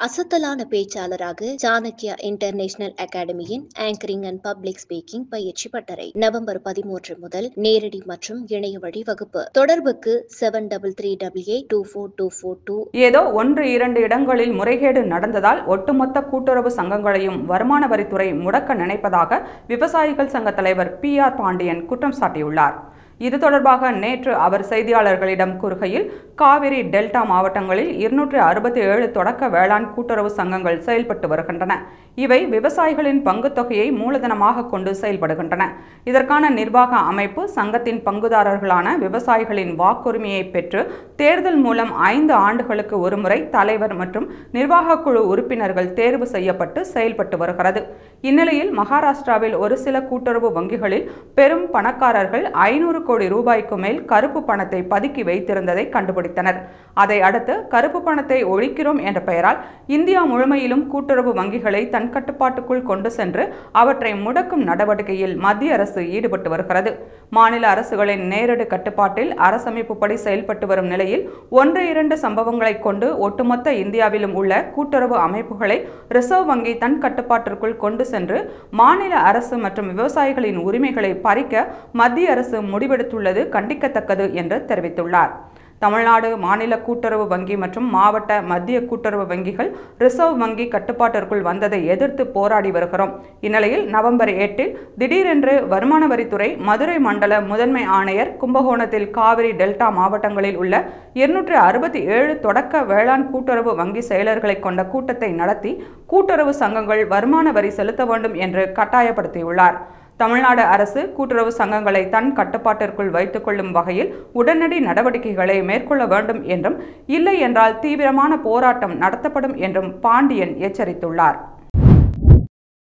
அசத்தலான பேச்சாளராக சாணக்யா இன்டர்நேஷனல் அகாடமியின் ஆங்கரிங் அண்ட் பப்ளிக் ஸ்பீக்கிங் பயிற்சி பட்டறை நவம்பர் பதிமூன்று முதல் நேரடி மற்றும் இணைய வழி வகுப்பு தொடர்புக்கு seven double three double eight two four two four two ஏதோ ஒன்று இரண்டு இடங்களில் முறைகேடு நடந்ததால் ஒட்டுமொத்த கூட்டுறவு சங்கங்களையும் வருமான வரித்துறை முடக்க நினைப்பதாக விவசாயிகள் சங்க தலைவர் பி ஆர் பாண்டியன் குற்றம் சாட்டியுள்ளார் இது தொடர்பாக நேற்று அவர் செய்தியாளர்களிடம் கூறுகையில் காவிரி டெல்டா மாவட்டங்களில் இருநூற்று அறுபத்தி ஏழு தொடக்க வேளாண் கூட்டுறவு சங்கங்கள் செயல்பட்டு வருகின்றன இவை விவசாயிகளின் பங்குத் தொகையை மூலதனமாக கொண்டு செயல்படுகின்றன இதற்கான நிர்வாக அமைப்பு சங்கத்தின் பங்குதாரர்களான விவசாயிகளின் வாக்குரிமையை பெற்று தேர்தல் மூலம் ஐந்து ஆண்டுகளுக்கு ஒருமுறை தலைவர் மற்றும் நிர்வாக குழு உறுப்பினர்கள் தேர்வு செய்யப்பட்டு செயல்பட்டு வருகிறது இந்நிலையில் மகாராஷ்டிராவில் ஒரு சில கூட்டுறவு வங்கிகளில் பெரும் பணக்காரர்கள் ஐநூறு கோடி ரூபாய்க்கு மேல் கருப்பு பணத்தை பதுக்கி வைத்திருந்ததை கண்டுபிடித்தனர் அதை அடுத்து கருப்பு பணத்தை ஒழிக்கிறோம் என்ற பெயரால் இந்தியா முழுமையிலும் கூட்டுறவு வங்கிகளை தன் கட்டுப்பாட்டுக்குள் கொண்டு சென்று அவற்றை முடக்கும் நடவடிக்கையில் மத்திய அரசு ஈடுபட்டு வருகிறது மாநில அரசுகளின் நேரடி கட்டுப்பாட்டில் அரசமைப்புப்படி செயல்பட்டு வரும் நிலையில் ஒன்று இரண்டு சம்பவங்களை கொண்டு ஒட்டுமொத்த இந்தியாவிலும் உள்ள கூட்டுறவு அமைப்புகளை ரிசர்வ் வங்கி தன் கட்டுப்பாட்டிற்குள் கொண்டு சென்று மாநில அரசு மற்றும் விவசாயிகளின் உரிமைகளை பறிக்க மத்திய அரசு முடிவெடுத்துள்ளது கண்டிக்கத்தக்கது என்று தெரிவித்துள்ளார் தமிழ்நாடு மாநில கூட்டுறவு வங்கி மற்றும் மாவட்ட மத்திய கூட்டுறவு வங்கிகள் ரிசர்வ் வங்கி கட்டுப்பாட்டிற்குள் வந்ததை எதிர்த்து போராடி வருகிறோம் இந்நிலையில் நவம்பர் எட்டில் திடீரென்று வருமான வரித்துறை மதுரை மண்டல முதன்மை ஆணையர் கும்பகோணத்தில் காவிரி டெல்டா மாவட்டங்களில் உள்ள இருநூற்று அறுபத்தி ஏழு தொடக்க வேளாண் கூட்டுறவு வங்கி செயலர்களை கொண்ட கூட்டத்தை நடத்தி கூட்டுறவு சங்கங்கள் வருமான வரி செலுத்த வேண்டும் என்று கட்டாயப்படுத்தியுள்ளார் தமிழ்நாடு அரசு கூட்டுறவு சங்கங்களை தன் கட்டுப்பாட்டிற்குள் வைத்துக் கொள்ளும் வகையில் உடனடி நடவடிக்கைகளை மேற்கொள்ள வேண்டும் என்றும் இல்லை என்றால் தீவிரமான போராட்டம் நடத்தப்படும் என்றும் பாண்டியன் எச்சரித்துள்ளார்